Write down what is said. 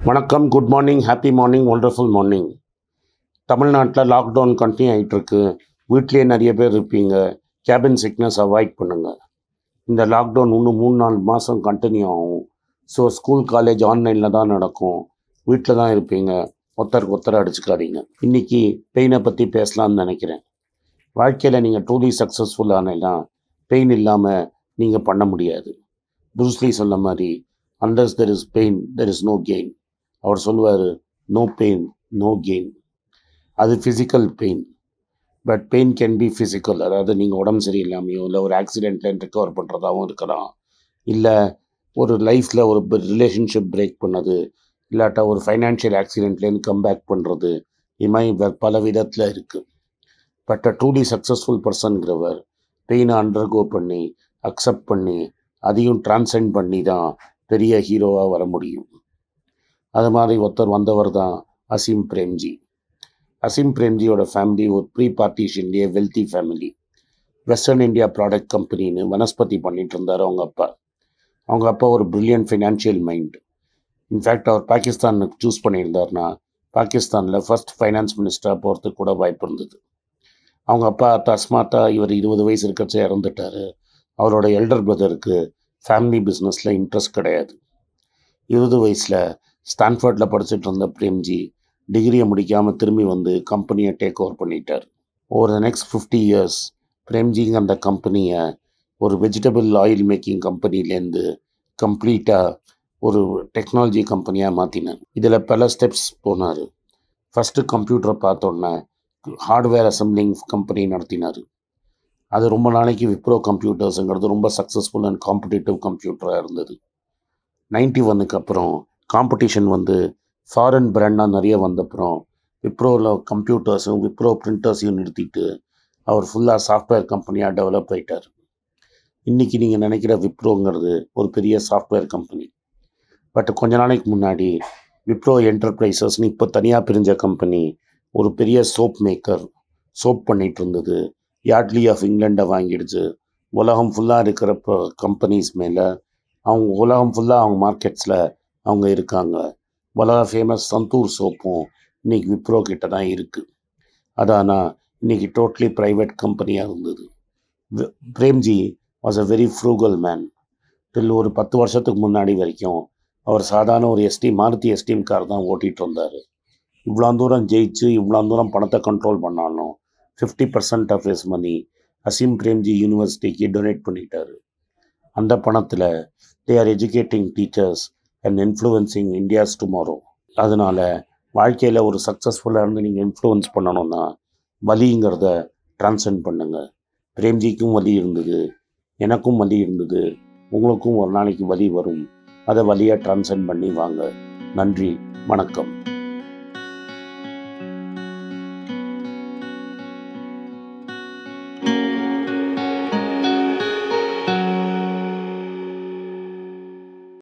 வணக்கம் good morning happy morning wonderful morning தமிழ்நாட்டில் lockdown continue ஆகிட்டுருக்கு வீட்லேயே நிறைய பேர் இருப்பீங்க கேபின் சிக்னஸ் அவாய்ட் பண்ணுங்கள் இந்த லாக்டவுன் இன்னும் மூணு நாலு மாதம் கண்டினியூ ஆகும் ஸோ ஸ்கூல் காலேஜ் ஆன்லைனில் தான் நடக்கும் வீட்டில் தான் இருப்பீங்க ஒருத்தருக்கு ஒருத்தர் அடிச்சுக்காதீங்க இன்றைக்கி பெயினை பற்றி பேசலாம்னு நினைக்கிறேன் வாழ்க்கையில் நீங்கள் ட்ரூலி சக்ஸஸ்ஃபுல் ஆனேன்னா பெயின் இல்லாமல் நீங்கள் பண்ண முடியாது புருஸ்லி சொன்ன மாதிரி unless there is pain there is no gain அவர் சொல்லுவார் நோ பெயின் நோ கெயின் அது physical pain but pain can be physical அதாவது நீங்கள் உடம்பு சரியில்லாமையோ இல்லை ஒரு ஆக்சிடெண்ட்லேருந்து ரெக்கவர் பண்ணுறதாகவும் இருக்கலாம் இல்லை ஒரு லைஃப்பில் ஒரு ரிலேஷன்ஷிப் பிரேக் பண்ணது இல்லாட்டா ஒரு ஃபைனான்ஷியல் ஆக்சிடெண்ட்லேருந்து கம்பேக் பண்ணுறது இது மாதிரி வே- பல விதத்தில் இருக்குது பட் அ ட்ரூலி சக்ஸஸ்ஃபுல் பர்சன்கிறவர் பெயினை அண்டர்கோ பண்ணி அக்செப்ட் பண்ணி அதையும் டிரான்சென்ட் பண்ணி தான் பெரிய ஹீரோவாக வர முடியும் அது மாதிரி ஒருத்தர் வந்தவர் தான் அசீம் பிரேம்ஜி அசீம் பிரேம்ஜியோட ஃபேமிலி ஒரு ப்ரீ பார்ட்டிஷன்லேயே wealthy family western India product கம்பெனின்னு வனஸ்பதி பண்ணிட்டு இருந்தார் அவங்க அப்பா அவங்க அப்பா ஒரு பிரில்லியன்ட் ஃபினான்ஷியல் மைண்ட் இன்ஃபேக்ட் அவர் பாகிஸ்தானுக்கு சூஸ் பண்ணியிருந்தார்னா பாகிஸ்தானில் ஃபர்ஸ்ட் ஃபைனான்ஸ் மினிஸ்டராக போகிறதுக்கு கூட வாய்ப்பு இருந்தது அவங்க அப்பா தஸ்மாத்தா இவர் இருபது வயசு இருக்கச்சே இறந்துட்டார் அவரோட எல்டர் பிரதருக்கு ஃபேமிலி பிஸ்னஸில் இன்ட்ரெஸ்ட் கிடையாது இருபது வயசில் ஸ்டான்ஃபர்டில் படிச்சுட்டு இருந்த பிரேம்ஜி டிகிரியை முடிக்காமல் திரும்பி வந்து கம்பெனியை டேக் ஓவர் பண்ணிட்டார் over the next fifty years பிரேம்ஜிங்க அந்த கம்பெனியை ஒரு வெஜிடபிள் ஆயில் மேக்கிங் கம்பெனிலேருந்து கம்ப்ளீட்டாக ஒரு டெக்னாலஜி கம்பெனியாக மாற்றினார் இதில் பல ஸ்டெப்ஸ் போனார் ஃபஸ்ட்டு கம்ப்யூட்டரை பார்த்தோன்னே ஹார்ட்வேர் அசம்பிளிங் கம்பெனி நடத்தினார் அது ரொம்ப நாளைக்கு விப்ரோ கம்ப்யூட்டர்ஸுங்கிறது ரொம்ப சக்ஸஸ்ஃபுல் அண்ட் காம்படிட்டிவ் கம்ப்யூட்டராக இருந்தது நைன்டி ஒன்னுக்கு அப்புறம் காம்படிஷன் வந்து ஃபாரின் பிராண்டாக நிறைய வந்தப்புறம் விப்ரோவில் கம்ப்யூட்டர்ஸும் விப்ரோ பிரிண்டர்ஸையும் நிறுத்திட்டு அவர் ஃபுல்லாக சாஃப்ட்வேர் கம்பெனியாக டெவலப் ஆயிட்டார் இன்றைக்கி நீங்கள் நினைக்கிற விப்ரோங்கிறது ஒரு பெரிய சாஃப்ட்வேர் கம்பெனி பட் கொஞ்ச நாளைக்கு முன்னாடி விப்ரோ என்டர்பிரைசஸ்னு இப்போ தனியாக பிரிஞ்ச கம்பெனி ஒரு பெரிய சோப் மேக்கர் சோப் பண்ணிட்டு இருந்தது யாட்லி ஆஃப் இங்கிலாண்டை வாங்கிடுச்சு உலகம் ஃபுல்லாக இருக்கிற கம்பெனிஸ் மேலே அவங்க உலகம் ஃபுல்லாக அவங்க மார்க்கெட்ஸில் அவங்க இருக்காங்க உலக ஃபேமஸ் சந்தூர் சோப்பும் இன்னைக்கு விப்ரோ கிட்ட தான் இருக்குது அதானா இன்னைக்கு டோட்லி ப்ரைவேட் கம்பெனியாக இருந்தது வி- Premji was a very frugal man till ஒரு பத்து வருஷத்துக்கு முன்னாடி வரைக்கும் அவர் சாதாரண ஒரு எஸ்டி மாருதி எஸ்டிஎம் கார் தான் ஓட்டிகிட்டு இருந்தார் இவ்வளோ தூரம் ஜெயிச்சு இவ்வளோ தூரம் பணத்தை கண்ட்ரோல் பண்ணாலும் fifty percent of his money Azim Premji யூனிவர்சிட்டிக்கு டொனேட் பண்ணிட்டாரு அந்த பணத்தில் they are educating teachers and influencing India's tomorrow அதனால் வாழ்க்கையில் ஒரு சக்ஸஸ்ஃபுல்லாக இருந்து நீங்கள் இன்ஃப்ளூயன்ஸ் பண்ணணும்னா வலிங்கிறத ட்ரான்சென்ட் பண்ணுங்க பிரேம்ஜிக்கும் வலி இருந்தது எனக்கும் வலி இருந்தது உங்களுக்கும் ஒரு நாளைக்கு வலி வரும் அதை வலியாக ட்ரான்சென்ட் பண்ணி வாங்க நன்றி வணக்கம்